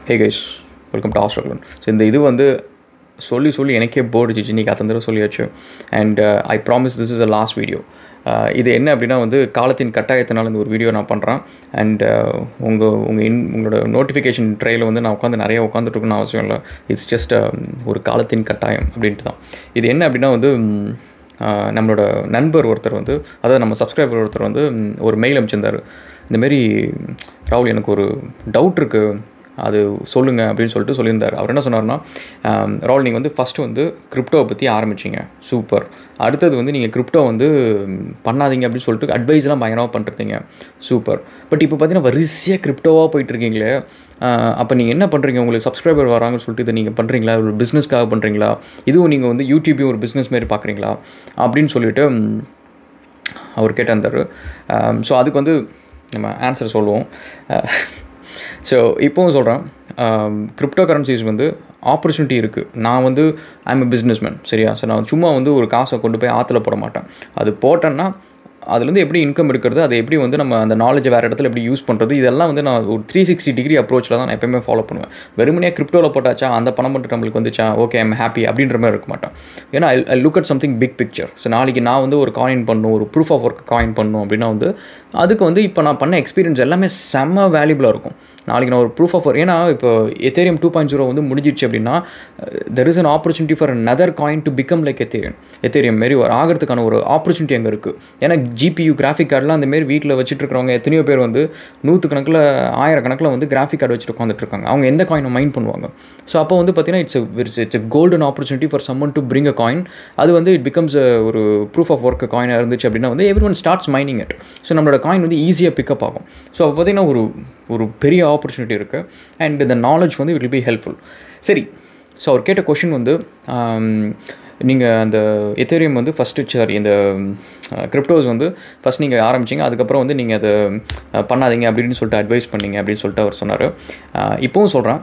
hey guys welcome to Australian so இந்த இது வந்து சொல்லி சொல்லி எனக்கே போர்டுச்சு இன்றைக்கி அத்தனை தடவை சொல்லியாச்சு and I promise this is a last video இது என்ன அப்படின்னா வந்து காலத்தின் கட்டாயத்தினால் இந்த ஒரு வீடியோ நான் பண்ணுறேன் அண்ட் உங்கள் உங்கள் இன் உங்களோட நோட்டிஃபிகேஷன் ட்ரெயில் வந்து நான் உட்காந்து நிறைய உட்காந்துட்ருக்குன்னு அவசியம் இல்லை இட்ஸ் ஜஸ்ட் ஒரு காலத்தின் கட்டாயம் அப்படின்ட்டு தான் இது என்ன அப்படின்னா வந்து ம், ஆஹ், நம்மளோட நண்பர் ஒருத்தர் வந்து அதாவது நம்ம சப்ஸ்கிரைபர் ஒருத்தர் வந்து ம், ஒரு மெயில் அனுப்பிச்சிருந்தார் இந்தமாரி ராகுல் எனக்கு ஒரு டவுட் இருக்குது அது சொல்லுங்கள் அப்படின்னு சொல்லிட்டு சொல்லியிருந்தார் அவர் என்ன சொன்னார்னா ஆம், ராகுல் நீங்கள் வந்து ஃபஸ்ட்டு வந்து கிரிப்டோவை பற்றி ஆரம்பிச்சிங்க சூப்பர் அடுத்தது வந்து நீங்கள் கிரிப்டோ வந்து ம், பண்ணாதீங்க அப்படின்னு சொல்லிட்டு அட்வைஸ்லாம் பயங்கரமாக பண்ணிருந்தீங்க சூப்பர் பட் இப்போ பார்த்தீங்கன்னா வரிசையாக கிரிப்டோவாக போயிட்டு இருக்கீங்களே அப்போ நீங்கள் என்ன பண்ணுறீங்க உங்களுக்கு சப்ஸ்கிரைபர் வராங்கன்னு சொல்லிட்டு இதை நீங்கள் பண்ணுறீங்களா ஒரு பிஸ்னஸ்க்காக பண்ணுறீங்களா இதுவும் நீங்கள் வந்து யூடியூபையும் ஒரு பிஸ்னஸ் மாரி பார்க்குறீங்களா அப்படின்னு சொல்லிட்டு ம், அவர் கேட்டிருந்தார் ஸோ அதுக்கு வந்து நம்ம ஆன்சர் சொல்லுவோம் ஸோ இப்போவும் சொல்கிறேன் கிரிப்டோ கரன்சிஸ் வந்து ஆப்பர்ச்சுனிட்டி இருக்குது நான் வந்து ஐம் எ பிஸ்னஸ்மேன் சரியா ஸோ நான் சும்மா வந்து ஒரு காசை கொண்டு போய் ஆற்றுல போட மாட்டேன் அது போட்டேன்னா அதுலேருந்து எப்படி இன்கம் எடுக்கிறது அதை எப்படி வந்து நம்ம அந்த நாலேஜை வேறு இடத்துல எப்படி யூஸ் பண்ணுறது இதெல்லாம் வந்து நான் ஒரு த்ரீ சிக்ஸ்டி டிகிரி அப்ரோச்சில் தான் நான் எப்பயுமே ஃபாலோ பண்ணுவேன் வெறுமனையாக கிரிப்டோவில் போட்டாச்சா அந்த பணம் மட்டும் நம்மளுக்கு வந்துச்சா ஓகே ஐம் ஹாப்பி அப்படின்ற மாதிரி இருக்க மாட்டேன் ஏன்னா I look at something big picture so நாளைக்கு நான் வந்து ஒரு காயின் பண்ணணும் ஒரு ப்ரூஃப் ஆஃப் ஒர்க் காயின் பண்ணணும் அப்படின்னா வந்து அதுக்கு வந்து இப்போ நான் பண்ண எக்ஸ்பீரியன்ஸ் எல்லாமே செம்ம வேல்யூபிளாக இருக்கும் நாளைக்கு நான் ஒரு ப்ரூஃப் ஆஃப் ஏன்னா இப்போ எத்தேரியம் டூ பாயிண்ட் ஜீரோ வந்து முடிஞ்சிருச்சு அப்படின்னா there is an opportunity for another coin to become like Ethereum Ethereum மாரி ஒரு ஆகிறதுக்கான ஒரு ஆப்பர்ச்சுனிட்டி அங்கே இருக்குது ஏன்னா ஜிபியூ கிராஃபிக் கார்டெலாம் அந்த மாரி வீட்டில் வச்சுட்டு இருக்கிறவங்க எத்தனையோ பேர் வந்து நூற்று கணக்கில் ஆயிரக்கணக்கில் வந்து கிராஃபிக் கார்டு வச்சுட்டு உட்காந்துட்டு இருக்காங்க அவங்க எந்த காயினை மைண்ட் பண்ணுவாங்க ஸோ அப்போ வந்து பார்த்தீங்கன்னா it's it's it's golden opportunity for someone to bring a coin அது வந்து இட் பிகம்ஸ் ஒரு ப்ரூஃப் ஆஃப் ஒர்க் காயினாக இருந்துச்சு அப்படின்னா வந்து everyone starts mining it so நம்மளோட காயின் வந்து ஈஸியாக பிக்கப் ஆகும் ஸோ அப்போ பார்த்தீங்கன்னா ஒரு ஒரு பெரிய ஆப்பர்ச்சுனிட்டி இருக்குது அண்ட் இந்த நாலேஜ் வந்து இட் வில் பி ஹெல்ப்ஃபுல் சரி ஸோ அவர் கேட்ட கொஷின் வந்து நீங்கள் அந்த எத்தேரியம் வந்து ஃபஸ்ட்டு சாரி இந்த கிரிப்டோஸ் வந்து ஃபஸ்ட் நீங்கள் ஆரம்பிச்சிங்க அதுக்கப்புறம் வந்து நீங்கள் அதை அஹ், பண்ணாதீங்க அப்படின்னு சொல்லிட்டு அட்வைஸ் பண்ணீங்க அப்படின்னு சொல்லிட்டு அவர் சொன்னார் இப்போவும் சொல்கிறேன்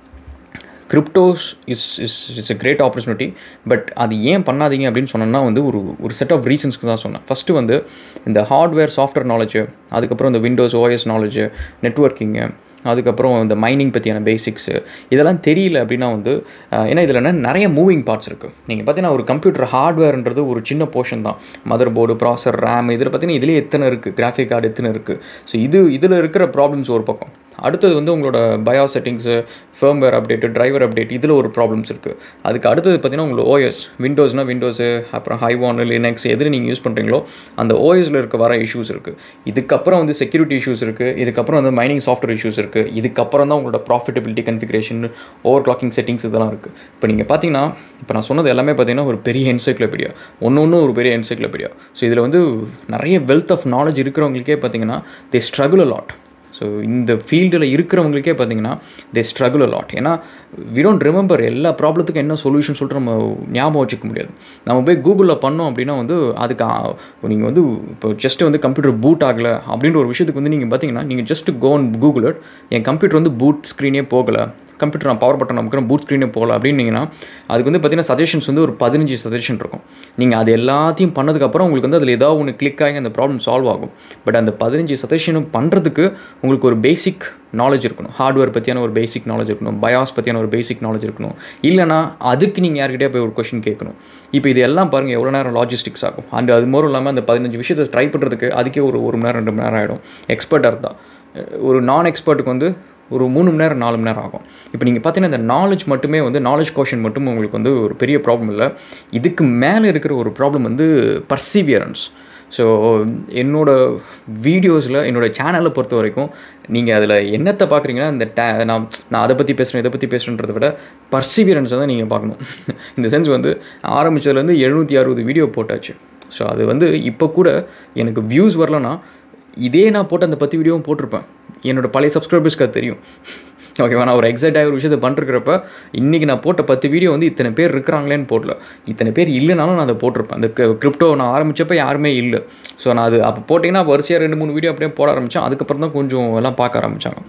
cryptos is is it's a great opportunity but அது ஏன் பண்ணாதீங்க அப்படின்னு சொன்னோன்னா வந்து ஒரு ஒரு செட் ஆஃப் ரீசன்ஸ்க்கு தான் சொன்னேன் ஃபஸ்ட்டு வந்து இந்த ஹார்ட்வேர் சாஃப்ட்வேர் நாலேஜ் அதுக்கப்புறம் இந்த விண்டோஸ் ஓஎஸ் நாலேஜ் நெட்ஒர்க்கிங்கு அதுக்கப்புறம் இந்த மைனிங் பற்றியான பேசிக்ஸு இதெல்லாம் தெரியல அப்படின்னா வந்து அஹ், ஏன்னா இதில் என்ன நிறைய மூவிங் பார்ட்ஸ் இருக்குது நீங்கள் பார்த்தீங்கன்னா ஒரு கம்ப்யூட்டர் ஹார்ட்வேர்ன்றது ஒரு சின்ன போர்ஷன் தான் மதர் போர்டு ப்ராசர் ரேம் இதில் பார்த்தீங்கன்னா இதுலேயே எத்தனை இருக்குது கிராஃபிக் கார்டு எத்தனை இருக்குது ஸோ இது இதில் இருக்கிற ப்ராப்ளம்ஸ் ஒரு பக்கம் அடுத்தது வந்து உங்களோட BIOS settings firmware update driver update இதில் ஒரு ப்ராப்ளம்ஸ் இருக்குது அதுக்கு அடுத்தது பார்த்தீங்கன்னா உங்களுக்கு ஓஎஸ் விண்டோஸ்னால் விண்டோஸு அப்புறம் ஹைவான் லினக்ஸ் எது நீங்கள் யூஸ் பண்ணுறீங்களோ அந்த ஓஎஸில் இருக்க வர இஷ்யூஸ் இருக்குது இதுக்கப்புறம் வந்து செக்யூரிட்டி இஷ்யூஸ் இருக்குது இதுக்கப்புறம் வந்து மைனிங் சாஃப்ட்வேர் இஷ்யூஸ் இருக்குது இதுக்கப்புறம் தான் உங்களோட profitability configuration overclocking settings இதெல்லாம் இருக்குது இப்போ நீங்கள் பார்த்தீங்கன்னா இப்போ நான் சொன்னது எல்லாமே பார்த்தீங்கன்னா ஒரு பெரிய என்சைக்ளோபீடியா ஒன்று ஒன்று ஒரு பெரிய என்சைக்ளோபீடியா ஸோ இதில் வந்து நிறைய வெல்த் ஆஃப் நாலேஜ் இருக்கிறவங்களுக்கே பார்த்தீங்கன்னா தே ஸ்ட்ரகுள் லாட் ஸோ இந்த ஃபீல்டில் இருக்கிறவங்களுக்கே பார்த்தீங்கன்னா தே ஸ்ட்ரகுள் லாட் ஏன்னா வி டோன்ட் ரிமெம்பர் எல்லா ப்ராப்ளத்துக்கும் என்ன சொல்யூஷன் சொல்லிட்டு நம்ம ஞாபகம் வச்சுக்க முடியாது நம்ம போய் கூகுளில் பண்ணோம் அப்படின்னா வந்து அதுக்கு நீங்கள் வந்து இப்போ ஜஸ்ட் வந்து கம்ப்யூட்டர் பூட் ஆகலை அப்படின்ற ஒரு விஷயத்துக்கு வந்து நீங்கள் பார்த்தீங்கன்னா நீங்கள் ஜஸ்ட் கோன் கூகுள் என் கம்ப்யூட்டர் வந்து பூட் ஸ்க்ரீனே போகலை கம்ப்யூட்டர் நான் பவர் பட்டன் நமக்கு பூட் ஸ்க்ரீனே போகல அப்படின்னீங்கன்னா அதுக்கு வந்து பார்த்தீங்கன்னா சஜஷன்ஸ் வந்து ஒரு பதினஞ்சு சஜஷன் இருக்கும் நீங்கள் அது எல்லாத்தையும் பண்ணதுக்கப்புறம் உங்களுக்கு வந்து அதில் ஏதாவது ஒன்று கிளிக் ஆகி அந்த ப்ராப்ளம் சால்வ் ஆகும் பட் அந்த பதினஞ்சு சஜஷனும் பண்ணுறதுக்கு உங்களுக்கு ஒரு பேசிக் நாலேஜ் இருக்கணும் ஹார்ட்வேர் பற்றியான ஒரு பேசிக் நாலேஜ் இருக்கணும் பயாஸ் பற்றியான ஒரு பேசிக் நாலேஜ் இருக்கணும் இல்லைனா அதுக்கு நீங்கள் யார்கிட்டயே போய் ஒரு கொஷின் கேட்கணும் இப்போ இது எல்லாம் பாருங்கள் எவ்வளோ நேரம் லாஜிஸ்டிக்ஸ் ஆகும் அண்ட் அது மோரும் இல்லாமல் அந்த பதினஞ்சு விஷயத்தை ட்ரை பண்ணுறதுக்கு அதுக்கே ஒரு ஒரு மணி நேரம் ரெண்டு மணி நேரம் ஆகிடும் எக்ஸ்பர்ட்டாக இருந்தால் ஒரு நான் எக்ஸ்பர்ட்டுக்கு வந்து ஒரு மூணு மணி நேரம் நாலு மணி நேரம் ஆகும் இப்போ நீங்கள் பார்த்தீங்கன்னா இந்த நாலேஜ் மட்டுமே வந்து நாலேஜ் கோஷன் மட்டும் உங்களுக்கு வந்து ஒரு பெரிய ப்ராப்ளம் இல்லை இதுக்கு மேலே இருக்கிற ஒரு ப்ராப்ளம் வந்து பர்சீவியரன்ஸ் ஸோ என்னோட வீடியோஸில் என்னோடய சேனலை பொறுத்த வரைக்கும் நீங்கள் அதில் என்னத்தை பார்க்குறீங்கன்னா இந்த டே நான் நான் அதை பற்றி பேசுகிறேன் இதை பற்றி பேசுகிறேன்றதை விட பர்சீவியரன்ஸை தான் நீங்கள் பார்க்கணும் இந்த சென்ஸ் வந்து ஆரம்பித்ததுலேருந்து எழுநூற்றி அறுபது வீடியோ போட்டாச்சு ஸோ அது வந்து இப்போ கூட எனக்கு வியூஸ் வரலன்னா இதே நான் போட்ட அந்த பத்து வீடியோவும் போட்டிருப்பேன் என்னோடய பழைய சப்ஸ்கிரைபர்ஸ்க்கு அது தெரியும் ஓகேவா நான் ஒரு எக்ஸைட்டாக ஒரு விஷயத்தை பண்ணிருக்கிறப்ப இன்றைக்கி நான் போட்ட பத்து வீடியோ வந்து இத்தனை பேர் இருக்கிறாங்களேன்னு போடல இத்தனை பேர் இல்லைனாலும் நான் அதை போட்டிருப்பேன் அந்த கிரிப்டோ நான் ஆரம்பித்தப்ப யாருமே இல்லை ஸோ நான் அது அப்போ போட்டிங்கன்னா வரிசையாக ரெண்டு மூணு வீடியோ அப்படியே போட ஆரம்பித்தேன் அதுக்கப்புறம் தான் கொஞ்சம் எல்லாம் பார்க்க ஆரம்பித்தாங்க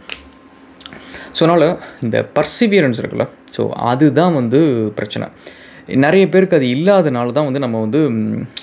ஸோ அதனால் இந்த பர்சிவியரன்ஸ் இருக்குல்ல ஸோ அதுதான் வந்து பிரச்சனை நிறைய பேருக்கு அது இல்லாதனால தான் வந்து நம்ம வந்து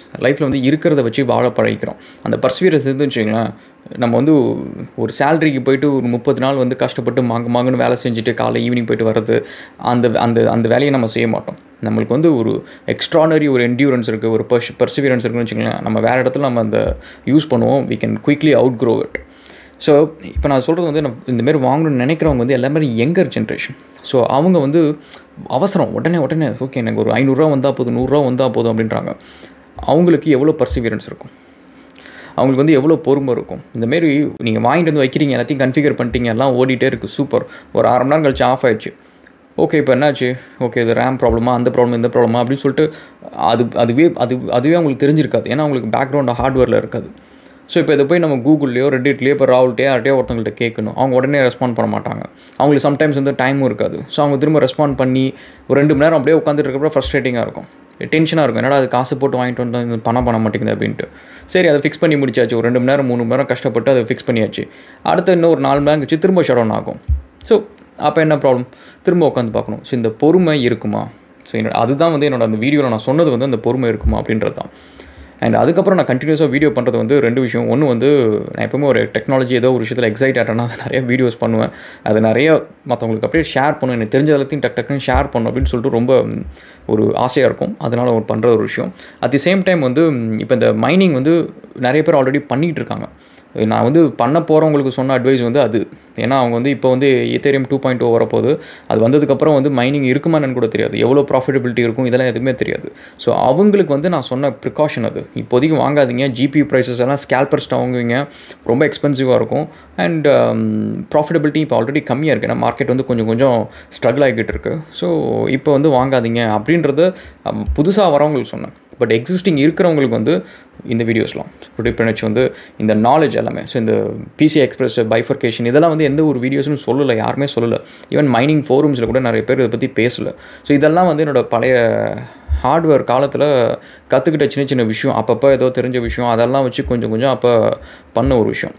லைஃப்பில் வந்து இருக்கிறத வச்சு வாழ பழகிக்கிறோம் அந்த பர்ஸ்வீரஸ் இருந்துன்னு வச்சுங்களேன் நம்ம வந்து ஒரு சேலரிக்கு போயிட்டு ஒரு முப்பது நாள் வந்து கஷ்டப்பட்டு மாங்க மாங்கன்னு வேலை செஞ்சுட்டு காலை ஈவினிங் போயிட்டு வர்றது அந்த அந்த அந்த வேலையை நம்ம செய்ய மாட்டோம் நம்மளுக்கு வந்து ஒரு எக்ஸ்ட்ரானரி ஒரு என்டியூரன்ஸ் இருக்குது ஒரு பர்ஸ் பர்சிவியரன்ஸ் இருக்குன்னு வச்சுங்களேன் நம்ம வேறு இடத்துல நம்ம அந்த யூஸ் பண்ணுவோம் we can quickly outgrow it so இப்போ நான் சொல்கிறது வந்து நான் இந்தமாரி வாங்கணும்னு நினைக்கிறவங்க வந்து எல்லாமே யங்கர் ஜென்ரேஷன் ஸோ அவங்க வந்து அவசரம் உடனே உடனே ஓகே எனக்கு ஒரு ஐநூறுரூவா வந்தால் போதும் நூறுரூவா வந்தால் போதும் அப்படின்றாங்க அவங்களுக்கு எவ்வளோ பர்சிவியரன்ஸ் இருக்கும் அவங்களுக்கு வந்து எவ்வளோ பொறுமை இருக்கும் இந்தமாரி நீங்கள் வாங்கிட்டு வந்து வைக்கிறீங்க எல்லாத்தையும் கன்ஃபிகர் பண்ணிட்டீங்க எல்லாம் ஓடிட்டே இருக்குது சூப்பர் ஒரு அரை மணி நேரம் கழிச்சு ஆஃப் ஆயிடுச்சு ஓகே இப்போ என்னாச்சு ஓகே இது ரேம் ப்ராப்ளமா அந்த ப்ராப்ளம் இந்த ப்ராப்ளமா அப்படின்னு சொல்லிட்டு அது அதுவே அது அதுவே அவங்களுக்கு தெரிஞ்சிருக்காது ஏன்னா அவங்களுக்கு பேக்ரவுண்ட் ஹார்ட்வேரில் இருக்காது ஸோ இப்போ இதை போய் நம்ம கூகுள்லேயோ ரெட்டிட்லேயோ இப்போ ராகுல்ட்டே யார்ட்டையோ ஒருத்தவங்கள்ட்ட கேட்கணும் அவங்க உடனே ரெஸ்பாண்ட் பண்ண மாட்டாங்க அவங்களுக்கு சம்டைம்ஸ் வந்து டைமும் இருக்காது ஸோ அவங்க திரும்ப ரெஸ்பாண்ட் பண்ணி ஒரு ரெண்டு மணி நேரம் அப்படியே உட்காந்துட்டு இருக்கப்போ ஃப்ரஸ்ட்ரேட்டிங்காக இருக்கும் டென்ஷனாக இருக்கும் என்னடா அது காசு போட்டு வாங்கிட்டு வந்தோம் இது பணம் பண்ண மாட்டேங்குது அப்படின்ட்டு சரி அதை ஃபிக்ஸ் பண்ணி முடிச்சாச்சு ஒரு ரெண்டு மணி நேரம் மூணு மணி நேரம் கஷ்டப்பட்டு அதை ஃபிக்ஸ் பண்ணியாச்சு அடுத்து இன்னும் ஒரு நாலு மணி நேரம் கழிச்சு திரும்ப ஷட் டவுன் ஆகும் ஸோ அப்போ என்ன ப்ராப்ளம் திரும்ப உட்காந்து பார்க்கணும் ஸோ இந்த பொறுமை இருக்குமா ஸோ என்னோட அதுதான் வந்து என்னோட அந்த வீடியோவில் நான் சொன்னது வந்து அந்த பொறுமை இருக்குமா அப்படின்றது தான் அண்ட் அதுக்கப்புறம் நான் கண்டினியூஸாக வீடியோ பண்ணுறது வந்து ரெண்டு விஷயம் ஒன்று வந்து நான் எப்பவுமே ஒரு டெக்னாலஜி ஏதோ ஒரு விஷயத்தில் எக்ஸைட் ஆகிட்டேன்னா அது நிறைய வீடியோஸ் பண்ணுவேன் அது நிறைய மற்றவங்களுக்கு அப்படியே ஷேர் பண்ணுவேன் எனக்கு தெரிஞ்ச எல்லாத்தையும் டக் டக்குன்னு ஷேர் பண்ணும் அப்படின்னு சொல்லிட்டு ரொம்ப ம், ஒரு ஆசையாக இருக்கும் அதனால் ஒரு பண்ணுற ஒரு விஷயம் அட் தி சேம் டைம் வந்து ம், இப்போ இந்த மைனிங் வந்து நிறைய பேர் ஆல்ரெடி பண்ணிகிட்டு இருக்காங்க நான் வந்து பண்ண போகிறவங்களுக்கு சொன்ன அட்வைஸ் வந்து அது ஏன்னா அவங்க வந்து இப்போ வந்து ஈத்தேரியம் டூ பாயிண்ட் ஓ வரப்போகுது அது வந்ததுக்கப்புறம் வந்து மைனிங் இருக்குமான்னு கூட தெரியாது எவ்வளோ ப்ராஃபிட்டபிலிட்டி இருக்கும் இதெல்லாம் எதுவுமே தெரியாது ஸோ அவங்களுக்கு வந்து நான் சொன்ன ப்ரிகாஷன் அது இப்போதைக்கு வாங்காதீங்க ஜிபி ப்ரைஸஸ் எல்லாம் ஸ்கேல்பர்ஸ்ட் வாங்குவீங்க ரொம்ப எக்ஸ்பென்சிவாக இருக்கும் அண்ட் ப்ராஃபிட்டபிலிட்டி இப்போ ஆல்ரெடி கம்மியாக இருக்குது ஏன்னா மார்க்கெட் வந்து கொஞ்சம் கொஞ்சம் ஸ்ட்ரகிள் ஆகிக்கிட்டு இருக்கு ஸோ இப்போ வந்து வாங்காதீங்க அப்படின்றது புதுசாக வரவங்களுக்கு சொன்னேன் பட் எக்ஸிஸ்டிங் இருக்கிறவங்களுக்கு வந்து இந்த வீடியோஸ்லாம் ப்ரொடியூட் பண்ணி வச்சு வந்து இந்த நாலேஜ் எல்லாமே ஸோ இந்த பிசி எக்ஸ்பிரஸ் பைஃபர்கேஷன் இதெல்லாம் வந்து எந்த ஒரு வீடியோஸ்னு சொல்லலை யாருமே சொல்லலை ஈவன் மைனிங் ஃபோரம்ஸில் கூட நிறைய பேர் இதை பற்றி பேசலை ஸோ இதெல்லாம் வந்து என்னோட பழைய ஹார்ட்வேர் காலத்தில் கற்றுக்கிட்ட சின்ன சின்ன விஷயம் அப்பப்போ ஏதோ தெரிஞ்ச விஷயம் அதெல்லாம் வச்சு கொஞ்சம் கொஞ்சம் அப்போ பண்ண ஒரு விஷயம்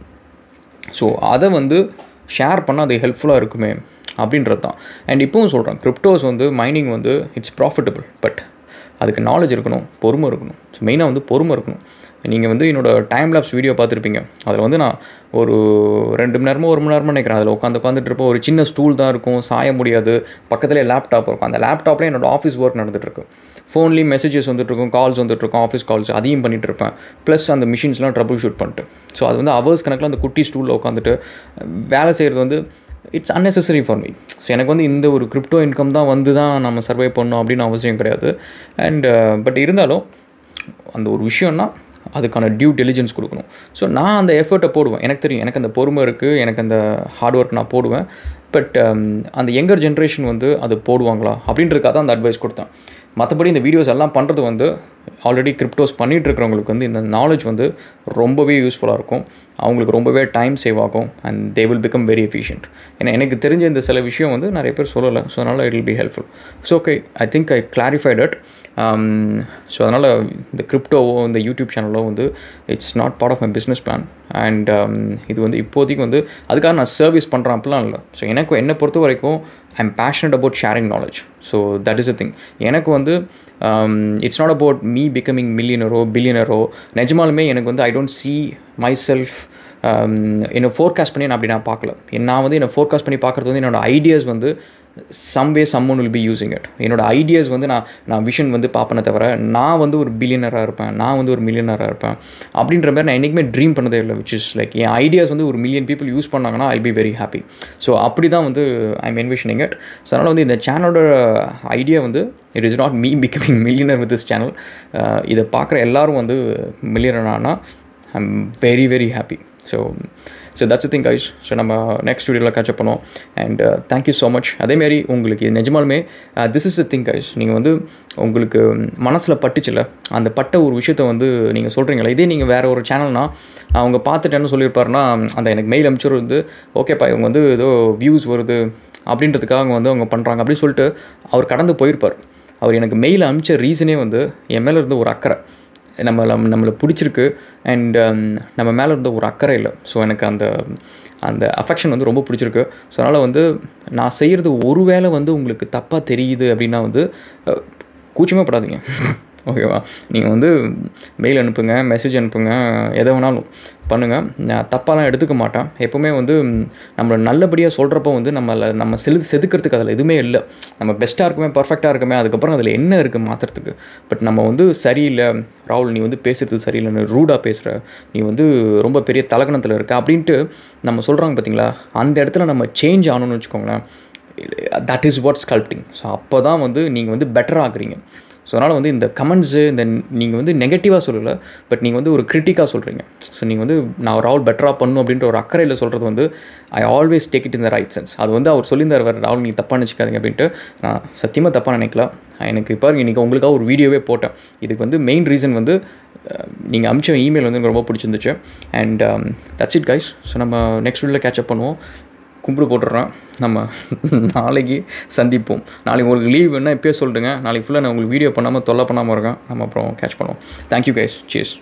ஸோ அதை வந்து ஷேர் பண்ணால் அது ஹெல்ப்ஃபுல்லாக இருக்குமே அப்படின்றது தான் அண்ட் இப்போவும் சொல்கிறேன் கிரிப்டோஸ் வந்து மைனிங் வந்து இட்ஸ் ப்ராஃபிட்டபிள் பட் அதுக்கு நாலேஜ் இருக்கணும் பொறுமை இருக்கணும் ஸோ மெயினாக வந்து பொறுமை இருக்கணும் நீங்கள் வந்து என்னோடய டைம் லேப்ஸ் வீடியோ பார்த்துருப்பீங்க அதில் வந்து நான் ஒரு ரெண்டு மணி நேரமோ ஒரு மணி நேரமோ நினைக்கிறேன் அதில் உட்காந்து உட்காந்துட்டு இருப்போம் ஒரு சின்ன ஸ்டூல் தான் இருக்கும் சாய முடியாது பக்கத்துலேயே லேப்டாப் இருக்கும் அந்த லேப்டாப்லேயே என்னோட ஆஃபீஸ் ஒர்க் நடந்துகிட்ருக்கு ஃபோன்லேயும் மெசேஜஸ் வந்துட்டுருக்கும் கால்ஸ் வந்துட்டுருக்கும் ஆஃபீஸ் கால்ஸ் அதையும் பண்ணிகிட்டு இருப்பேன் ப்ளஸ் அந்த மிஷின்ஸ்லாம் ட்ரபிள் ஷூட் பண்ணிட்டு ஸோ அது வந்து ஹவர்ஸ் கணக்கில் அந்த குட்டி ஸ்டூலில் உட்காந்துட்டு வேலை செய்கிறது வந்து it's unnecessary for me so எனக்கு வந்து இந்த ஒரு கிரிப்டோ இன்கம் தான் வந்து தான் நம்ம சர்வை பண்ணணும் அப்படின்னு அவசியம் கிடையாது அண்ட் பட் இருந்தாலும் அந்த ஒரு விஷயம்னா அதுக்கான டியூ டெலிஜென்ஸ் கொடுக்கணும் ஸோ நான் அந்த எஃபர்ட்டை போடுவேன் எனக்கு தெரியும் எனக்கு அந்த பொறுமை இருக்குது எனக்கு அந்த ஹார்ட் ஒர்க் நான் போடுவேன் பட் அந்த யங்கர் ஜென்ரேஷன் வந்து அது போடுவாங்களா அப்படின்றதுக்காக தான் அந்த அட்வைஸ் கொடுத்தேன் மற்றபடி இந்த வீடியோஸ் எல்லாம் பண்ணுறது வந்து ஆல்ரெடி கிரிப்டோஸ் பண்ணிகிட்டு இருக்கிறவங்களுக்கு வந்து இந்த நாலேஜ் வந்து ரொம்பவே யூஸ்ஃபுல்லாக இருக்கும் அவங்களுக்கு ரொம்பவே டைம் சேவ் ஆகும் and they will become very efficient ஏன்னா எனக்கு தெரிஞ்ச இந்த சில விஷயம் வந்து நிறைய பேர் சொல்லலை ஸோ அதனால் it will be helpful so okay I think I clarified it so அதனால் இந்த கிரிப்டோவோ இந்த யூடியூப் சேனலோ வந்து it's not part of my business plan and இது வந்து இப்போதைக்கு வந்து அதுக்காக நான் சர்வீஸ் பண்ணுறேன் அப்படிலாம் இல்லை ஸோ எனக்கு என்னை பொறுத்த வரைக்கும் I am passionate about sharing knowledge so that is a thing எனக்கு வந்து it's not about me becoming மில்லியனரோ பில்லியனரோ நிஜமாலுமே எனக்கு வந்து I don't see myself என்னை ஃபோர்காஸ்ட் பண்ணி நான் அப்படி நான் பார்க்கல நான் வந்து என்னை ஃபோர்காஸ்ட் பண்ணி பார்க்குறது வந்து என்னோடய ஐடியாஸ் வந்து some way someone will be using it என்னோட ஐடியாஸ் வந்து நான் நான் விஷன் வந்து பார்ப்பனே தவிர நான் வந்து ஒரு பில்லியனராக இருப்பேன் நான் வந்து ஒரு மில்லியனராக இருப்பேன் அப்படின்ற மாதிரி நான் என்றைக்குமே ட்ரீம் பண்ணதே இல்லை விச் இஸ் லைக் என் ஐடியாஸ் வந்து ஒரு மில்லியன் பீப்புள் யூஸ் பண்ணாங்கன்னா I be very happy so அப்படி தான் வந்து I am envisioning it so அதனால் வந்து இந்த சேனலோட ஐடியா வந்து it is not me becoming millionaire with this channel இதை பார்க்குற எல்லாரும் வந்து மில்லியனர் ஆனால் I am very very happy so so that's thing guys so நம்ம நெக்ஸ்ட் வீடியோவில் கேட்சப் பண்ணுவோம் அண்ட் தேங்க்யூ ஸோ மச் அதேமாரி உங்களுக்கு இது நிஜமாலுமே this is the thing guys நீங்கள் வந்து உங்களுக்கு மனசில் பட்டுச்சுல அந்த பட்ட ஒரு விஷயத்த வந்து நீங்கள் சொல்கிறீங்களா இதே நீங்கள் வேறு ஒரு சேனல்னா அவங்க பார்த்துட்டு என்ன சொல்லியிருப்பாருன்னா அந்த எனக்கு மெயில் அனுப்பிச்சு வந்து ஓகேப்பா இவங்க வந்து ஏதோ வியூஸ் வருது அப்படின்றதுக்காக அவங்க வந்து அவங்க பண்ணுறாங்க அப்படின்னு சொல்லிட்டு அவர் கடந்து போயிருப்பார் அவர் எனக்கு மெயில் அனுப்பிச்ச ரீசனே வந்து என் மேலே இருந்த ஒரு அக்கறை நம்மளை நம்மளை பிடிச்சிருக்கு அண்ட் நம்ம மேலே இருந்த ஒரு அக்கறை இல்லை ஸோ எனக்கு அந்த அந்த அஃபெக்ஷன் வந்து ரொம்ப பிடிச்சிருக்கு ஸோ அதனால் வந்து நான் செய்கிறது ஒரு வேளை வந்து உங்களுக்கு தப்பாக தெரியுது அப்படின்னா வந்து கூச்சமே படாதீங்க ஓகேவா நீங்கள் வந்து மெயில் அனுப்புங்க மெசேஜ் அனுப்புங்க எதை வேணாலும் பண்ணுங்கள் நான் தப்பாலாம் எடுத்துக்க மாட்டேன் எப்போவுமே வந்து நம்மளை நல்லபடியாக சொல்கிறப்போ வந்து நம்மளை நம்ம செலு செதுக்கிறதுக்கு அதில் எதுவுமே இல்லை நம்ம பெஸ்ட்டாக இருக்குமே பர்ஃபெக்டாக இருக்குமே அதுக்கப்புறம் அதில் என்ன இருக்குது மாற்றுறதுக்கு பட் நம்ம வந்து சரியில்லை ராகுல் நீ வந்து பேசுகிறது சரியில்லை நீ ரூடாக பேசுகிற நீ வந்து ரொம்ப பெரிய தலகணத்தில் இருக்க அப்படின்ட்டு நம்ம சொல்கிறாங்க பார்த்தீங்களா அந்த இடத்துல நம்ம சேஞ்ச் ஆகணும்னு வச்சுக்கோங்களேன் that is what sculpting so அப்போ தான் வந்து நீங்கள் வந்து பெட்டர் ஆகுறீங்க ஸோ அதனால் வந்து இந்த கமெண்ட்ஸு இந்த நீங்கள் வந்து நெகட்டிவாக சொல்லலை பட் நீங்கள் வந்து ஒரு கிரிட்டிக்காக சொல்கிறீங்க ஸோ நீங்கள் வந்து நான் ராகுல் பெட்டராக பண்ணும் அப்படின்ற ஒரு அக்கறையில் சொல்கிறது வந்து I always take it in the right sense அது வந்து அவர் சொல்லியிருந்தார் வேறு ராகுல் நீங்கள் தப்பாக நினச்சிக்காதீங்க அப்படின்ட்டு நான் சத்தியமாக தப்பாக நினைக்கல எனக்கு இப்போ இன்றைக்கி உங்களுக்காக ஒரு வீடியோவே போட்டேன் இதுக்கு வந்து மெயின் ரீசன் வந்து நீங்கள் அமிச்ச இமெயில் வந்து எனக்கு ரொம்ப பிடிச்சிருந்துச்சு and that's it guys so நம்ம நெக்ஸ்ட் வீடியோவில் கேட்சப் பண்ணுவோம் கும்பிடு போட்டுடுறேன் நம்ம நாளைக்கு சந்திப்போம் நாளைக்கு உங்களுக்கு லீவ் வேணால் இப்போயே சொல்லிட்டுங்க நாளைக்கு ஃபுல்லாக நான் உங்களுக்கு வீடியோ பண்ணாமல் தொல்லை பண்ணாமல் இருக்கேன் நம்ம அப்புறம் கேட்ச் பண்ணுவோம் தேங்க்யூ கைஸ் சீஸ்